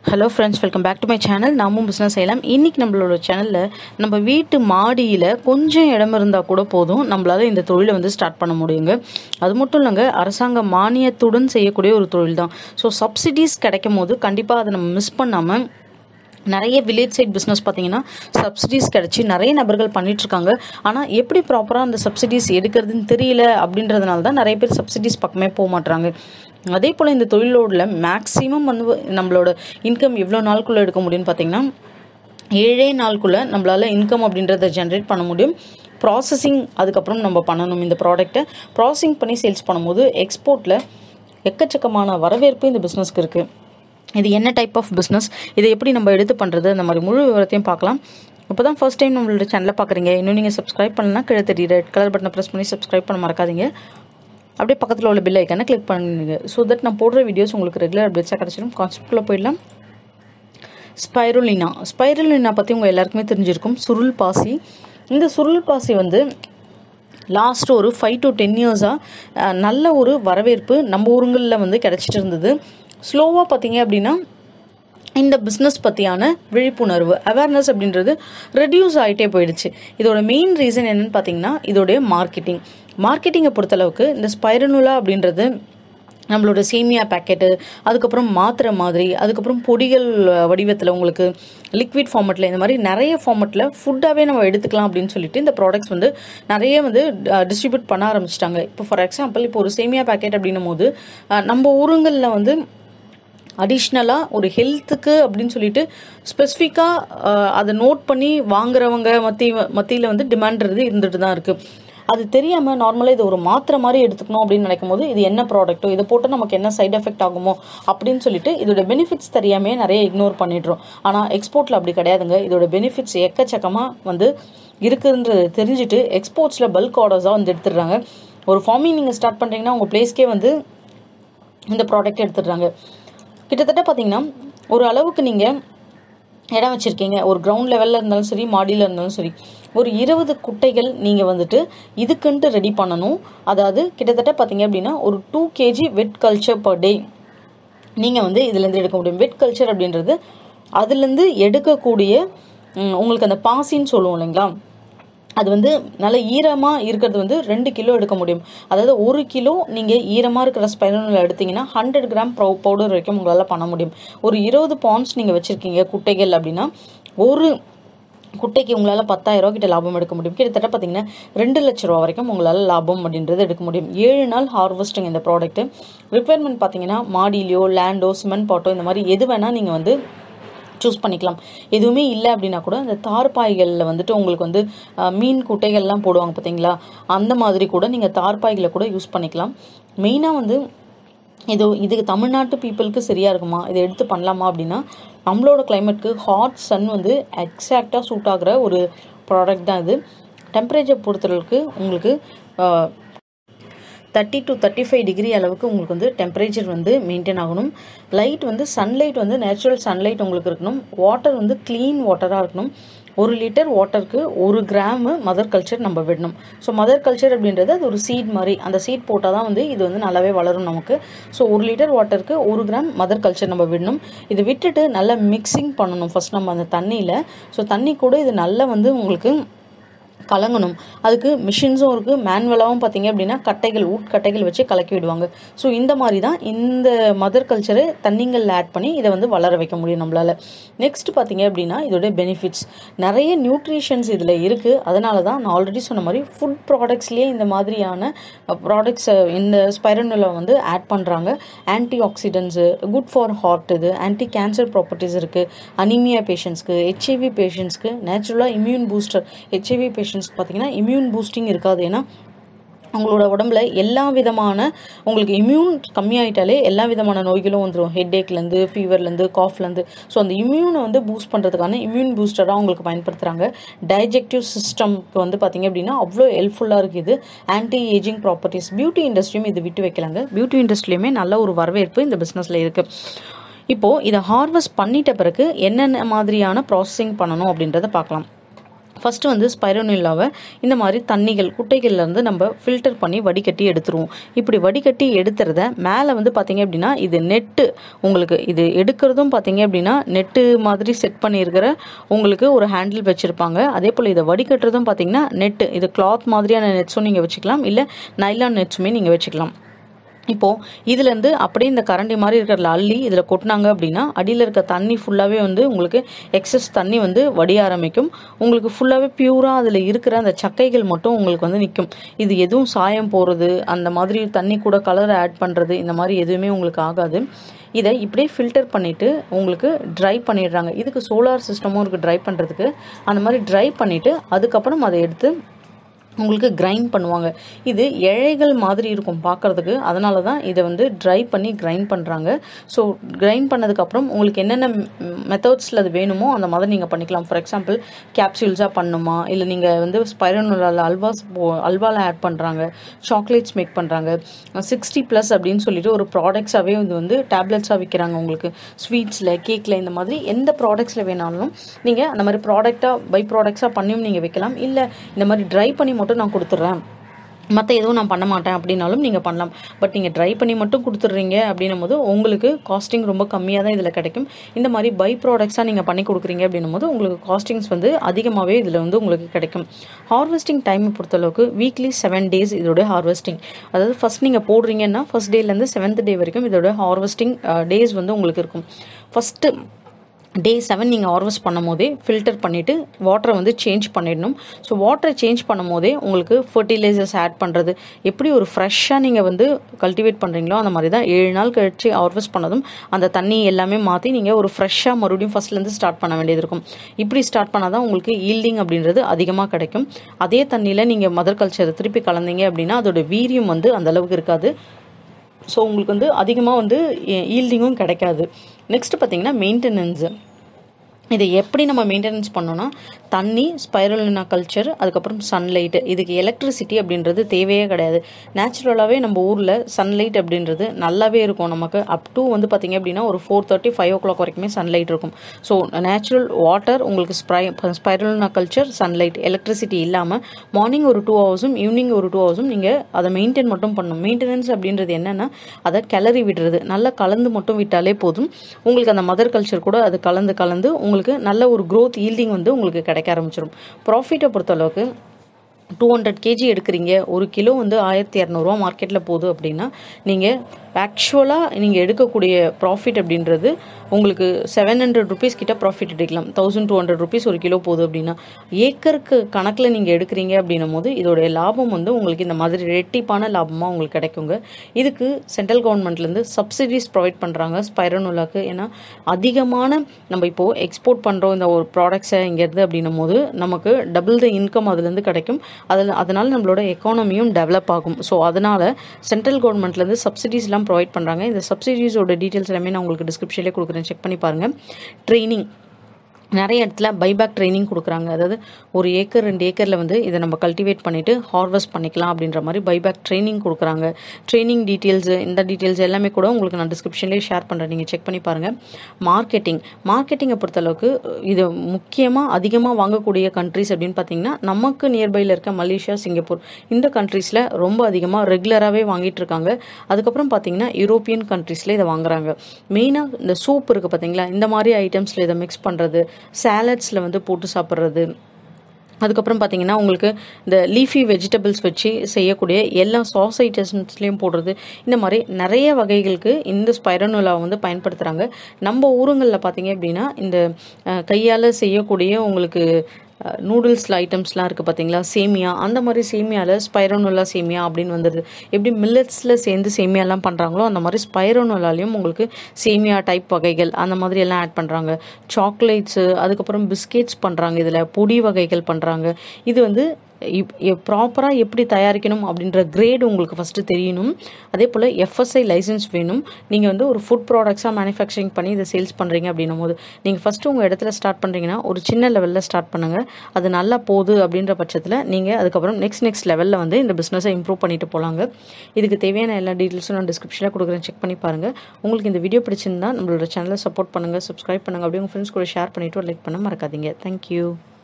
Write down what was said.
hello friends welcome back to my channel நாமும் business செய்யலாம் இன்றைக்கி நம்மளோட சேனலில் நம்ம வீட்டு மாடியில் கொஞ்சம் இடம் இருந்தால் கூட போதும் நம்மளால இந்த தொழிலை வந்து ஸ்டார்ட் பண்ண முடியுங்க அது மட்டும் இல்லைங்க அரசாங்க மானியத்துடன் செய்யக்கூடிய ஒரு தொழில் தான் ஸோ சப்சிடிஸ் கிடைக்கும் போது கண்டிப்பாக அதை நம்ம மிஸ் பண்ணாமல் நிறைய வில்லேஜ் சைட் பிஸ்னஸ் பார்த்தீங்கன்னா சப்சிடிஸ் கிடச்சி நிறைய நபர்கள் பண்ணிட்டு இருக்காங்க ஆனால் எப்படி ப்ராப்பராக அந்த சப்சிடிஸ் எடுக்கிறதுன்னு தெரியல அப்படின்றதுனால தான் நிறைய பேர் சப்சிடிஸ் பக்கமே போக மாட்றாங்க அதே போல் இந்த தொழிலோட மேக்ஸிமம் வந்து நம்மளோட இன்கம் எவ்வளோ நாளுக்குள்ளே எடுக்க முடியும்னு பார்த்தீங்கன்னா ஏழே நாளுக்குள்ளே நம்மளால் இன்கம் அப்படின்றத ஜென்ரேட் பண்ண முடியும் ப்ராசஸிங் அதுக்கப்புறம் நம்ம பண்ணணும் இந்த ப்ராடக்ட்டை ப்ராசஸிங் பண்ணி சேல்ஸ் பண்ணும்போது எக்ஸ்போர்ட்டில் எக்கச்சக்கமான வரவேற்பு இந்த பிஸ்னஸ்க்கு இருக்குது இது என்ன டைப் ஆஃப் பிஸ்னஸ் இதை எப்படி நம்ம எடுத்து பண்ணுறது அந்த மாதிரி முழு விவரத்தையும் பார்க்கலாம் இப்போ தான் ஃபர்ஸ்ட் டைம் நம்மளோட சேனலை பார்க்குறீங்க இன்னும் நீங்கள் சப்ஸ்கிரைப் பண்ணலாம் கீழே தெரியுற ரெட் கலர் பட்டனை ப்ரெஸ் பண்ணி சப்ஸ்கிரைப் பண்ண மறக்காதீங்க அப்படியே பக்கத்தில் உள்ள பில் ஐக்கானை கிளிக் பண்ணுங்க ஸோ தட் நான் போடுற வீடியோஸ் உங்களுக்கு ரெகுலர் அப்டேட்ஸாக கிடச்சிடும் கான்செப்ட்குள்ளே போயிடலாம் ஸ்பைருலினா ஸ்பைருலினா பற்றி உங்கள் எல்லாருக்குமே தெரிஞ்சிருக்கும் சுருள் பாசி இந்த சுருள் பாசி வந்து லாஸ்ட் ஒரு ஃபைவ் டு டென் இயர்ஸாக நல்ல ஒரு வரவேற்பு நம்ம ஊருங்களில் வந்து கிடச்சிட்டு இருந்தது ஸ்லோவாக பார்த்தீங்க அப்படின்னா இந்த பிஸ்னஸ் பற்றியான விழிப்புணர்வு அவேர்னஸ் அப்படின்றது ரெடியூஸ் ஆகிட்டே போயிடுச்சு இதோட மெயின் ரீசன் என்னன்னு பார்த்தீங்கன்னா இதோடைய மார்க்கெட்டிங் மார்க்கெட்டிங்கை பொறுத்தளவுக்கு இந்த ஸ்பைரனுலா அப்படின்றது நம்மளோட சேமியா பேக்கெட்டு அதுக்கப்புறம் மாத்திரை மாதிரி அதுக்கப்புறம் பொடிகள் வடிவத்தில் உங்களுக்கு லிக்விட் ஃபார்மெட்டில் இந்த மாதிரி நிறைய ஃபார்மெட்டில் ஃபுட்டாகவே நம்ம எடுத்துக்கலாம் அப்படின்னு சொல்லிட்டு இந்த ப்ராடக்ட்ஸ் வந்து நிறைய வந்து டிஸ்ட்ரிபியூட் பண்ண ஆரம்பிச்சிட்டாங்க இப்போ ஃபார் எக்ஸாம்பிள் இப்போ ஒரு சேமியா பேக்கெட் அப்படின்னும் போது நம்ம ஊருங்களில் வந்து அடிஷ்னலாக ஒரு ஹெல்த்துக்கு அப்படின்னு சொல்லிட்டு ஸ்பெசிஃபிக்காக அதை நோட் பண்ணி வாங்குறவங்க மத்திய மத்தியில் வந்து டிமாண்ட் இருந்துட்டு தான் இருக்குது அது தெரியாமல் நார்மலாக இது ஒரு மாத்திரை மாதிரி எடுத்துக்கணும் அப்படின்னு நினைக்கும் போது இது என்ன ப்ராடக்ட்டோ இதை போட்டு நமக்கு என்ன சைட் எஃபெக்ட் ஆகுமோ அப்படின்னு சொல்லிட்டு இதோட பெனிஃபிட்ஸ் தெரியாமே நிறைய இக்னோர் பண்ணிடுறோம் ஆனால் எக்ஸ்போர்ட்டில் அப்படி கிடையாதுங்க இதோட பெனிஃபிட்ஸ் எக்கச்சக்கமாக வந்து இருக்குன்றது தெரிஞ்சுட்டு எக்ஸ்போர்ட்ஸில் பல்க் ஆர்டர்ஸாக வந்து எடுத்துடுறாங்க ஒரு ஃபார்மிங் நீங்கள் ஸ்டார்ட் பண்ணுறீங்கன்னா உங்கள் பிளேஸ்க்கே வந்து இந்த ப்ராடக்ட் எடுத்துடுறாங்க கிட்டத்தட்ட பார்த்தீங்கன்னா ஒரு அளவுக்கு நீங்கள் இடம் வச்சுருக்கீங்க ஒரு கிரவுண்ட் லெவலில் இருந்தாலும் சரி மாடியில் இருந்தாலும் சரி ஒரு இருபது குட்டைகள் நீங்கள் வந்துட்டு இதுக்குன்ட்டு ரெடி பண்ணணும் அதாவது கிட்டத்தட்ட பார்த்தீங்க அப்படின்னா ஒரு two KG wet culture per day நீங்கள் வந்து இதுலேருந்து எடுக்க முடியும் வெட் கல்ச்சர் அப்படின்றது அதுலேருந்து எடுக்கக்கூடிய உங்களுக்கு அந்த பாசின்னு சொல்லுவோம் இல்லைங்களா அது வந்து நல்ல ஈரமாக இருக்கிறது வந்து ரெண்டு கிலோ எடுக்க முடியும் அதாவது ஒரு கிலோ நீங்கள் ஈரமாக இருக்கிற ஸ்பைரனில் எடுத்தீங்கன்னா ஹண்ட்ரட் கிராம் பவு பவுடர் வரைக்கும் உங்களால் பண்ண முடியும் ஒரு இருபது பவுண்ட்ஸ் நீங்கள் வச்சுருக்கீங்க குட்டைகள் அப்படின்னா ஒரு குட்டைக்கு உங்களால் பத்தாயிரம் கிட்ட லாபம் எடுக்க முடியும் கிட்டத்தட்ட பார்த்தீங்கன்னா ரெண்டு லட்ச ரூபா வரைக்கும் உங்களால் லாபம் அப்படின்றது எடுக்க முடியும் ஏழு நாள் ஹார்வெஸ்டிங் இந்த ப்ராடக்ட்டு ரிக்குவயர்மெண்ட் பார்த்தீங்கன்னா மாடியிலையோ லேண்டோ சிமெண்ட் பாட்டோ இந்த மாதிரி எது வேணால் நீங்கள் வந்து சூஸ் பண்ணிக்கலாம் எதுவுமே இல்லை அப்படின்னா கூட அந்த தார்பாய்களில் வந்துட்டு உங்களுக்கு வந்து மீன் குட்டைகள்லாம் போடுவாங்க பார்த்தீங்களா அந்த மாதிரி கூட நீங்கள் தார்பாய்களை கூட யூஸ் பண்ணிக்கலாம் மெயினாக வந்து இது இதுக்கு தமிழ்நாட்டு பீப்புளுக்கு சரியாக இருக்குமா இதை எடுத்து பண்ணலாமா அப்படின்னா நம்மளோட கிளைமேட்க்கு ஹாட் சன் வந்து எக்ஸாக்டாக சூட் ஆகிற ஒரு ப்ராடக்ட் தான் இது டெம்பரேச்சர் பொறுத்தளவுக்கு உங்களுக்கு thirty to thirty five degree அளவுக்கு உங்களுக்கு வந்து டெம்பரேச்சர் வந்து மெயின்டைன் ஆகணும் லைட் வந்து சன்லைட் வந்து நேச்சுரல் சன்லைட் உங்களுக்கு இருக்கணும் வாட்டர் வந்து க்ளீன் வாட்டராக இருக்கணும் ஒரு லிட்டர் வாட்டருக்கு ஒரு கிராமு மதர் கல்ச்சர் நம்ம விடணும் ஸோ மதர் கல்ச்சர் அப்படின்றது அது ஒரு சீட் மாதிரி அந்த சீட் போட்டால் தான் வந்து இது வந்து நல்லாவே வளரும் நமக்கு ஸோ ஒரு லிட்டர் வாட்டருக்கு ஒரு கிராம் மதர் கல்ச்சர் நம்ம விடணும் இதை விட்டுட்டு நல்லா மிக்சிங் பண்ணணும் ஃபஸ்ட் நம்ம அந்த தண்ணியில் ஸோ தண்ணி கூட இது நல்லா வந்து உங்களுக்கு கலங்கணும் அதுக்கு மிஷின்ஸும் இருக்குது மேனுவலாகவும் பார்த்தீங்க அப்படின்னா கட்டைகள் உட்கட்டைகள் வச்சு கலக்கி விடுவாங்க ஸோ இந்த மாதிரி தான் இந்த மதர் கல்ச்சரை தண்ணிங்களில் ஆட் பண்ணி இதை வந்து வளர வைக்க முடியும் நம்மளால் நெக்ஸ்ட் பார்த்தீங்க அப்படின்னா இதோட பெனிஃபிட்ஸ் நிறைய நியூட்ரிஷன்ஸ் இதில் இருக்குது அதனால தான் நான் ஆல்ரெடி சொன்ன மாதிரி ஃபுட் ப்ராடக்ட்ஸ்லேயே இந்த மாதிரியான ப்ராடக்ட்ஸை இந்த ஸ்பைரனுல வந்து ஆட் பண்ணுறாங்க anti oxidants good for heart இது ஆன்டி கேன்சர் ப்ராப்பர்ட்டிஸ் இருக்குது அனிமியா பேஷண்ட்ஸ்க்கு ஹெச்ஐவி பேஷண்ட்ஸ்க்கு நேச்சுரலாக இம்யூன் பூஸ்டர் ஹெச்ஐவி பேஷண்ட்ஸ்க்கு பார்த்தீங்கன்னா இம்யூன் பூஸ்டிங் இருக்காது ஏன்னா உங்களோட உடம்புல எல்லா விதமான உங்களுக்கு இம்யூன் கம்மியாயிட்டாலே எல்லா விதமான நோய்களும் வந்துடும் ஹெட்ஏக்லேருந்து ஃபீவர்லேருந்து காஃப்லேருந்து ஸோ அந்த இம்யூனை வந்து பூஸ்ட் பண்ணுறதுக்கான இம்யூன் பூஸ்டராக உங்களுக்கு பயன்படுத்துகிறாங்க டைஜெக்டிவ் சிஸ்டம்க்கு வந்து பார்த்திங்க அப்படின்னா அவ்வளோ ஹெல்ப்ஃபுல்லாக இருக்குது ஆன்டி ஏஜிங் ப்ராப்பர்ட்டிஸ் பியூட்டி இண்டஸ்ட்ரியும் இது விட்டு வைக்கலாங்க பியூட்டி இண்டஸ்ட்ரியுமே நல்ல ஒரு வரவேற்பு இந்த பிஸ்னஸில் இருக்குது இப்போது இதை ஹார்வெஸ்ட் பண்ணிட்ட பிறகு என்னென்ன மாதிரியான ப்ராசஸிங் பண்ணணும் அப்படின்றத பார்க்கலாம் ஃபஸ்ட்டு வந்து ஸ்பைரோனில்லாவை இந்த மாதிரி தண்ணிகள் குட்டைகள்லேருந்து நம்ம ஃபில்டர் பண்ணி வடிகட்டி எடுத்துருவோம் இப்படி வடிகட்டி எடுத்துறத மேலே வந்து பார்த்தீங்க அப்படின்னா இது நெட்டு உங்களுக்கு இது எடுக்கிறதும் பார்த்தீங்க அப்படின்னா நெட்டு மாதிரி செட் பண்ணியிருக்கிற உங்களுக்கு ஒரு ஹேண்டில் வச்சுருப்பாங்க அதே போல் இதை வடிகட்டுறதும் பார்த்தீங்கன்னா நெட்டு இது கிளாத் மாதிரியான நெட்ஸும் நீங்கள் வச்சுக்கலாம் இல்லை நைலான் நெட்ஸுமே நீங்கள் வச்சுக்கலாம் இப்போது இதுலேருந்து அப்படியே இந்த கரண்டி மாதிரி இருக்கிற அள்ளி இதில் கொட்டினாங்க அப்படின்னா அடியில் இருக்க தண்ணி ஃபுல்லாகவே வந்து உங்களுக்கு எக்ஸஸ் தண்ணி வந்து வடிய ஆரம்பிக்கும் உங்களுக்கு ஃபுல்லாகவே பியூராக அதில் இருக்கிற அந்த சக்கைகள் மட்டும் உங்களுக்கு வந்து நிற்கும் இது எதுவும் சாயம் போகிறது அந்த மாதிரி தண்ணி கூட கலர் ஆட் பண்ணுறது இந்த மாதிரி எதுவுமே உங்களுக்கு ஆகாது இதை இப்படியே ஃபில்டர் பண்ணிவிட்டு உங்களுக்கு ட்ரை பண்ணிடுறாங்க இதுக்கு சோலார் சிஸ்டமும் இருக்குது ட்ரை பண்ணுறதுக்கு அந்த மாதிரி ட்ரை பண்ணிவிட்டு அதுக்கப்புறம் அதை எடுத்து உங்களுக்கு கிரைண்ட் பண்ணுவாங்க இது இழைகள் மாதிரி இருக்கும் பார்க்குறதுக்கு அதனால தான் இதை வந்து ட்ரை பண்ணி கிரைண்ட் பண்ணுறாங்க ஸோ கிரைண்ட் பண்ணதுக்கப்புறம் உங்களுக்கு என்னென்ன மெத்தட்ஸில் அது வேணுமோ அந்த மாதிரி நீங்கள் பண்ணிக்கலாம் ஃபார் எக்ஸாம்பிள் கேப்சூல்ஸாக பண்ணுமா இல்லை நீங்கள் வந்து ஸ்பைரனுலால் அல்வாஸ் அல்வாவில் ஆட் பண்ணுறாங்க சாக்லேட்ஸ் மேக் பண்ணுறாங்க சிக்ஸ்டி ப்ளஸ் அப்படின்னு சொல்லிட்டு ஒரு ப்ராடக்ட்ஸாகவே இது வந்து டேப்லெட்ஸாக விற்கிறாங்க உங்களுக்கு ஸ்வீட்ஸில் கேக்கில் இந்த மாதிரி எந்த ப்ராடக்ட்ஸில் வேணாலும் நீங்கள் அந்த மாதிரி ப்ராடக்டாக பை ப்ராடக்ட்ஸாக பண்ணியும் நீங்கள் வைக்கலாம் இல்லை இந்த மாதிரி ட்ரை பண்ணி மட்டும் நான் கொடுத்துட்றேன் மற்ற எதுவும் நான் பண்ண மாட்டேன் அப்படின்னாலும் நீங்கள் பண்ணலாம் பட் நீங்கள் ட்ரை பண்ணி மட்டும் கொடுத்துட்றீங்க அப்படின்னும் போது உங்களுக்கு காஸ்டிங் ரொம்ப கம்மியாக தான் இதில் கிடைக்கும் இந்த மாதிரி பை ப்ராடக்ட்ஸாக நீங்கள் பண்ணி கொடுக்குறீங்க அப்படின்னும் போது உங்களுக்கு காஸ்டிங்ஸ் வந்து அதிகமாகவே இதில் வந்து உங்களுக்கு கிடைக்கும் ஹார்வெஸ்டிங் டைமை பொறுத்தளவுக்கு வீக்லி செவன் டேஸ் இதோட ஹார்வெஸ்டிங் அதாவது ஃபஸ்ட் நீங்கள் போடுறீங்கன்னா ஃபஸ்ட் டேலேருந்து செவன்த் டே வரைக்கும் இதோட ஹார்வெஸ்டிங் டேஸ் வந்து உங்களுக்கு இருக்கும் ஃபஸ்ட்டு டே செவன் நீங்கள் ஹார்வெஸ்ட் பண்ணும் போதே ஃபில்டர் பண்ணிவிட்டு வாட்டரை வந்து சேஞ்ச் பண்ணிடணும் ஸோ வாட்டரை சேஞ்ச் பண்ணும் போதே உங்களுக்கு ஃபர்டிலைசர்ஸ் ஆட் பண்ணுறது எப்படி ஒரு ஃப்ரெஷ்ஷாக நீங்கள் வந்து கல்டிவேட் பண்ணுறீங்களோ அந்த மாதிரி தான் ஏழு நாள் கழிச்சு ஹார்வெஸ்ட் பண்ணதும் அந்த தண்ணி எல்லாமே மாற்றி நீங்கள் ஒரு ஃப்ரெஷ்ஷாக மறுபடியும் ஃபஸ்ட்லேருந்து ஸ்டார்ட் பண்ண வேண்டியது இருக்கும் இப்படி ஸ்டார்ட் பண்ணால் தான் உங்களுக்கு ஈல்டிங் அப்படின்றது அதிகமாக கிடைக்கும் அதே தண்ணியில் நீங்கள் மதர் கல்ச்சரை திருப்பி கலந்தீங்க அப்படின்னா அதோட வீரியம் வந்து அந்த அளவுக்கு இருக்காது ஸோ உங்களுக்கு வந்து அதிகமாக வந்து ஈல்டிங்கும் கிடைக்காது நெக்ஸ்ட் பார்த்தீங்கன்னா மெயின்டெனன்ஸு இதை எப்படி நம்ம மெயின்டெனன்ஸ் பண்ணோன்னா தண்ணி ஸ்பைரலினா கல்ச்சர் அதுக்கப்புறம் சன்லைட் இதுக்கு எலக்ட்ரிசிட்டி அப்படின்றது தேவையே கிடையாது நேச்சுரலாகவே நம்ம ஊரில் சன்லைட் அப்படின்றது நல்லாவே இருக்கும் நமக்கு அப் டு வந்து பார்த்திங்க அப்படின்னா ஒரு four thirty five o'clock வரைக்குமே சன்லைட் இருக்கும் ஸோ நேச்சுரல் வாட்டர் உங்களுக்கு spray spirulina culture sunlight electricity இல்லாமல் மார்னிங் ஒரு டூ ஹவர்ஸும் ஈவினிங் ஒரு டூ ஹவர்ஸும் நீங்கள் அதை மெயின்டைன் மட்டும் பண்ணணும் மெயின்டெனன்ஸ் அப்படின்றது என்னென்னா அதை கிளறி விடுறது நல்லா கலந்து மட்டும் விட்டாலே போதும் உங்களுக்கு அந்த மதர் கல்ச்சர் கூட அது கலந்து கலந்து உங்களுக்கு நல்ல ஒரு க்ரோத் ஈல்டிங் வந்து உங்களுக்கு கிடைக்க ஆரம்பிச்சிடும் ப்ராஃபிட்டை பொறுத்தளவுக்கு டூ ஹண்ட்ரட் கேஜி எடுக்கிறீங்க ஒரு கிலோ வந்து ஆயிரத்தி இரநூறுவா மார்க்கெட்டில் போகுது அப்படின்னா நீங்கள் ஆக்சுவலாக நீங்கள் எடுக்கக்கூடிய ப்ராஃபிட் அப்படின்றது உங்களுக்கு செவன் ஹண்ட்ரட் ருபீஸ் கிட்ட ப்ராஃபிட் எடுக்கலாம் தௌசண்ட் டூ ஹண்ட்ரட் ருபீஸ் ஒரு கிலோ போகுது அப்படின்னா ஏக்கருக்கு கணக்கில் நீங்கள் எடுக்கிறீங்க அப்படின்னும் போது இதோடைய லாபம் வந்து உங்களுக்கு இந்த மாதிரி ரெட்டிப்பான லாபமாக உங்களுக்கு கிடைக்குங்க இதுக்கு சென்ட்ரல் கவர்மெண்ட்லேருந்து சப்சிடிஸ் ப்ரொவைட் பண்ணுறாங்க ஸ்பைரனுலாக்கு ஏன்னா அதிகமான நம்ம இப்போது எக்ஸ்போர்ட் பண்ணுறோம் இந்த ஒரு ப்ராடக்ட்ஸை இங்கேருந்து அப்படின்னும் போது நமக்கு டபுள் த இன்கம் அதுலேருந்து கிடைக்கும் அதில் அதனால் நம்மளோட எக்கானமியும் டெவலப் ஆகும் ஸோ அதனால் சென்ட்ரல் கவர்மெண்ட்லேருந்து சப்சிடிஸ்லாம் ப்ரொவைட் பண்ணுறாங்க இந்த சப்சிடிஸோட டீட்டெயில்ஸ் எல்லாமே நான் உங்களுக்கு டிஸ்கிரிப்ஷன்லேயே கொடுக்குறேன் செக் பண்ணி பாருங்கள் ட்ரைனிங் நிறைய இடத்துல பைபேக் ட்ரைனிங் கொடுக்குறாங்க அதாவது ஒரு ஏக்கர் ரெண்டு ஏக்கரில் வந்து இதை நம்ம கல்டிவேட் பண்ணிவிட்டு ஹார்வெஸ்ட் பண்ணிக்கலாம் அப்படின்ற மாதிரி பைபேக் ட்ரைனிங் கொடுக்குறாங்க ட்ரைனிங் டீட்டெயில்ஸு இந்த டீட்டெயில்ஸ் எல்லாமே கூட உங்களுக்கு நான் டிஸ்கிரிப்ஷன்லேயே ஷேர் பண்ணுறேன் நீங்கள் செக் பண்ணி பாருங்கள் மார்க்கெட்டிங் மார்க்கெட்டிங்கை பொறுத்தளவுக்கு இது முக்கியமாக அதிகமாக வாங்கக்கூடிய கண்ட்ரிஸ் அப்படின்னு பார்த்தீங்கன்னா நமக்கு நியர்பையில் இருக்க மலேசியா சிங்கப்பூர் இந்த கண்ட்ரீஸில் ரொம்ப அதிகமாக ரெகுலராகவே வாங்கிட்டு இருக்காங்க அதுக்கப்புறம் பார்த்தீங்கன்னா யூரோப்பியன் கண்ட்ரீஸில் இதை வாங்குறாங்க மெயினாக இந்த சூப் இருக்குது பார்த்தீங்களா இந்த மாதிரி ஐட்டம்ஸில் இதை மிக்ஸ் பண்ணுறது சாலட்ஸில் வந்து போட்டு சாப்பிட்றது அதுக்கப்புறம் பார்த்தீங்கன்னா உங்களுக்கு இந்த லீஃபி வெஜிடபிள்ஸ் வச்சு செய்யக்கூடிய எல்லா சாஸ் ஐட்டம்ஸ்லேயும் போடுறது இந்த மாதிரி நிறைய வகைகளுக்கு இந்த ஸ்பைரனுலா வந்து பயன்படுத்துகிறாங்க நம்ம ஊருங்களில் பார்த்தீங்க அப்படின்னா இந்த கையால் செய்யக்கூடிய உங்களுக்கு நூடுல்ஸில் ஐட்டம்ஸ்லாம் இருக்குது பார்த்தீங்களா சேமியா அந்த மாதிரி சேமியாவில் ஸ்பைரோனுலா சேமியா அப்படின்னு வந்துடுது எப்படி மில்லட்ஸில் சேர்ந்து சேமியாலாம் பண்ணுறாங்களோ அந்த மாதிரி ஸ்பைரோனுலாலையும் உங்களுக்கு சேமியா டைப் வகைகள் அந்த மாதிரி எல்லாம் ஆட் பண்ணுறாங்க சாக்லேட்ஸு அதுக்கப்புறம் பிஸ்கெட்ஸ் பண்ணுறாங்க இதில் பொடி வகைகள் பண்ணுறாங்க இது வந்து ப்ராப்பராக எப்படி தயாரிக்கணும் அப்படின்ற கிரேட் உங்களுக்கு ஃபஸ்ட்டு தெரியணும் அதே போல் எஃப்எஸ்ஐ லைசன்ஸ் வேணும் நீங்கள் வந்து ஒரு ஃபுட் ப்ராடக்ட்ஸாக மேனுஃபேக்சரிங் பண்ணி இதை சேல்ஸ் பண்ணுறீங்க அப்படின்னும் போது நீங்கள் ஃபஸ்ட்டு உங்கள் இடத்துல ஸ்டார்ட் பண்ணுறீங்கன்னா ஒரு சின்ன லெவலில் ஸ்டார்ட் பண்ணுங்கள் அது நல்லா போகுது அப்படின்ற பட்சத்தில் நீங்கள் அதுக்கப்புறம் நெக்ஸ்ட் நெக்ஸ்ட் லெவலில் வந்து இந்த பிஸ்னஸை இம்ப்ரூவ் பண்ணிட்டு போகலாங்க இதுக்கு தேவையான எல்லா டீட்டெயில்ஸும் நான் டிஸ்கிரிப்ஷனில் கொடுக்குறேன் செக் பண்ணி பாருங்கள் உங்களுக்கு இந்த வீடியோ பிடிச்சிருந்தா நம்மளோட சேனலை சப்போர்ட் பண்ணுங்கள் சப்ஸ்கிரைப் பண்ணுங்கள் அப்படியே உங்கள் ஃப்ரெண்ட்ஸ் கூட ஷேர் பண்ணிவிட்டு லைக் பண்ண மறக்காதீங்க தேங்க்யூ